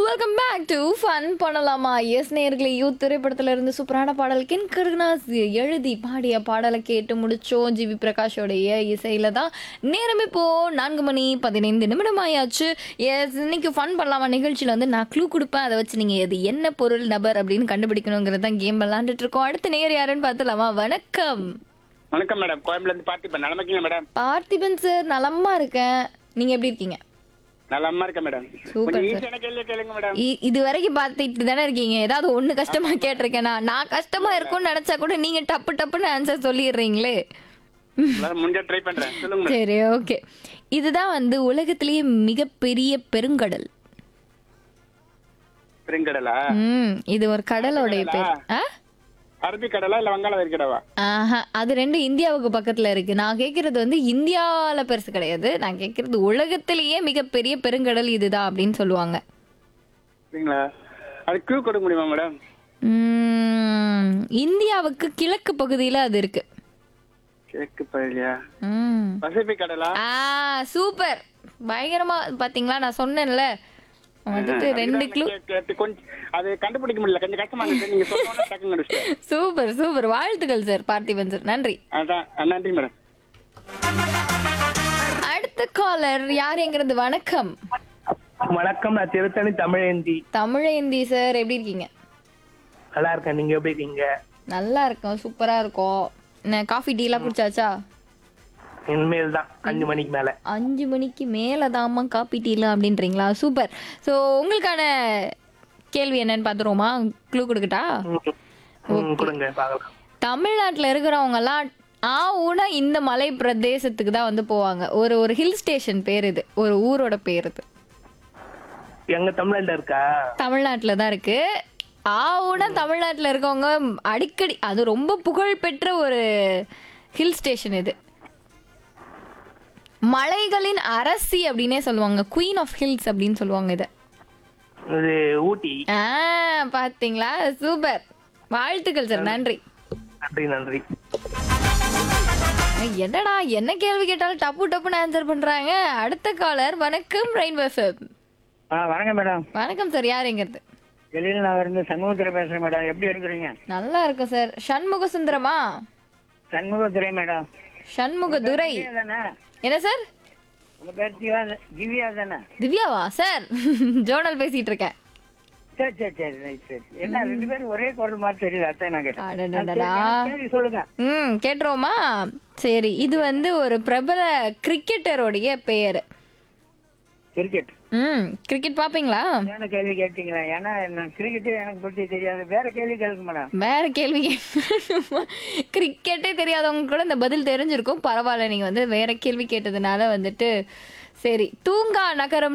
Welcome back to fun பண்ணலாமா yes நேர்களை Youth திரைப்படத்துல இருந்து சூப்பரான பாடல் கின் கருணாஸ் எழுதி பாடிய பாடலை கேட்டு முடிச்சோம் ஜிவி பிரகாஷோடைய இசையில தான் நேரம் இப்போ நான்கு மணி பதினைந்து நிமிடம் ஆயாச்சு எஸ் இன்னைக்கு ஃபன் பண்ணலாமா நிகழ்ச்சியில வந்து நான் க்ளூ கொடுப்பேன் அதை வச்சு நீங்க இது என்ன பொருள் நபர் அப்படின்னு கண்டுபிடிக்கணுங்கிறது தான் கேம் விளாண்டுட்டு இருக்கோம் அடுத்த நேர் யாருன்னு பார்த்துலாமா வணக்கம் வணக்கம் மேடம் கோயம்புல இருந்து பார்த்திபன் நலமைக்கீங்க மேடம் பார்த்திபன் சார் நலமா இருக்கேன் நீங்க எப்படி இருக்கீங்க நலமா இருக்கேன் மேடம் Super, கொஞ்சம் sir. ஈஸியான கேள்வி கேளுங்க மேடம் இ- இது வரைக்கும் பார்த்துட்டு தானே இருக்கீங்க ஏதாவது ஒண்ணு கஷ்டமா கேட்டிருக்கேனா நான் கஷ்டமா இருக்கும்னு நினைச்சா கூட நீங்க டப்பு டப்புன்னு ஆன்சர் சொல்லிடுறீங்களே உங்களால முடிஞ்சா ட்ரை பண்றேன் சொல்லுங்க மேடம் சரி ஓகே இதுதான் வந்து உலகத்திலேயே மிகப்பெரிய பெருங்கடல் பெருங்கடலா ம் இது ஒரு கடலோடைய பேர் ஆ? அரபிக்கடலா இல்ல வங்காள விரிக்கடவா ஆஹா அது ரெண்டு இந்தியாவுக்கு பக்கத்துல இருக்கு நான் கேக்குறது வந்து இந்தியால பெருசு கிடையாது நான் கேக்குறது உலகத்திலேயே மிகப்பெரிய பெருங்கடல் இதுதான் அப்படின்னு சொல்லுவாங்க சரிங்களா அது கியூ கொடுக்க முடியுமா மேடம் ம், இந்தியாவுக்கு கிழக்கு பகுதியில அது இருக்கு கிழக்கு பகுதியா ம் பசிபிக் கடலா ஆ சூப்பர் பயங்கரமா பாத்தீங்களா நான் சொன்னேன்ல வந்துட்டு ரெண்டு க்ளூ கே- கேட்டு கொஞ்சம் அது கண்டுபிடிக்க முடியல கொஞ்சம் கஷ்டமா இருந்துச்சு நீங்க சொன்னோட டக்குன்னு கண்டுபிடிச்சிட்டேன். சூப்பர் சூப்பர் வாழ்த்துக்கள் சார் பார்த்திபன் சார் நன்றி அதான் அஹ் நன்றி மேடம் அடுத்த காலர் யார் எங்கிறது வணக்கம் வணக்கம் நான் திருத்தணி தமிழேந்தி தமிழேந்தி சார் எப்படி இருக்கீங்க நல்லா இருக்கேன் நீங்க எப்படி இருக்கீங்க நல்லா இருக்கோம் சூப்பரா இருக்கோம் என்ன காஃபி டீலாம் குடிச்சாச்சா இனிமேல் தான் அஞ்சு மணிக்கு மேல அஞ்சு மணிக்கு மேலே தாம்மா காப்பி டீலாம் அப்படின்றீங்களா சூப்பர் ஸோ உங்களுக்கான கேள்வி என்னன்னு பார்த்துருவோமா க்ளூ கொடுக்கட்டா ம். ம், கொடுங்க பார்க்கலாம் தமிழ்நாட்டில் இருக்கிறவங்கலாம் ஆ ஊனா இந்த மலை பிரதேசத்துக்கு தான் வந்து போவாங்க ஒரு ஒரு ஹில் ஸ்டேஷன் பேர் இது ஒரு ஊரோட பேர் இது எங்க தமிழ்நாட்டுல இருக்கா தமிழ்நாட்டில் தான் இருக்கு ஆ ஊனா தமிழ்நாட்டில் இருக்கவங்க அடிக்கடி அது ரொம்ப புகழ்பெற்ற ஒரு ஹில் ஸ்டேஷன் இது மலைகளின் அரசி அப்படின்னே சொல்லுவாங்க குயின் ஆஃப் ஹில்ஸ் அப்படின்னு சொல்லுவாங்க இதை இது ஊட்டி ஆ பாத்தீங்களா சூப்பர் வாழ்த்துக்கள் சார் நன்றி நன்றி நன்றி என்னடா என்ன கேள்வி கேட்டாலும் டப்பு டப்புன்னு ஆன்சர் பண்றாங்க அடுத்த காலர் வணக்கம் ரெயின்போ எஃப்எம் ஆ வணக்கம் மேடம் வணக்கம் சார் யார் எங்கிறது வெளியில் நான் இருந்து சண்முகத்துறை பேசுறேன் மேடம் எப்படி இருக்கிறீங்க நல்லா இருக்கும் சார் சண்முக சுந்தரமா சண்முகத்துறை மேடம் சண்முக துரை திவ்யா தானே என்ன சார் உங்க பேர் திவ்யா திவ்யா தானே திவ்யாவா சார் ஜோனல் பேசிட்டு இருக்கேன் சரி சரி சரி ரைட் சரி என்ன ரெண்டு பேரும் ஒரே குரல் மாதிரி தெரியுது அதான் நான் கேட்டேன் அடடடடா. சரி சொல்லுங்க ம் கேட்டுருவோமா சரி இது வந்து ஒரு பிரபல கிரிக்கெட்டருடைய பெயர் கிரிக்கெட் ம் கிரிக்கெட் பாப்பீங்களா என்ன கேள்வி கேட்டீங்களா ஏன்னா நான் கிரிக்கெட்டே எனக்கு பற்றி தெரியாது வேற கேள்வி கேளுங்க மேடம் வேற கேள்வி கிரிக்கெட்டே தெரியாதவங்க கூட இந்த பதில் தெரிஞ்சிருக்கும் பரவாயில்ல நீங்க வந்து வேற கேள்வி கேட்டதுனால வந்துட்டு சரி தூங்கா நகரம்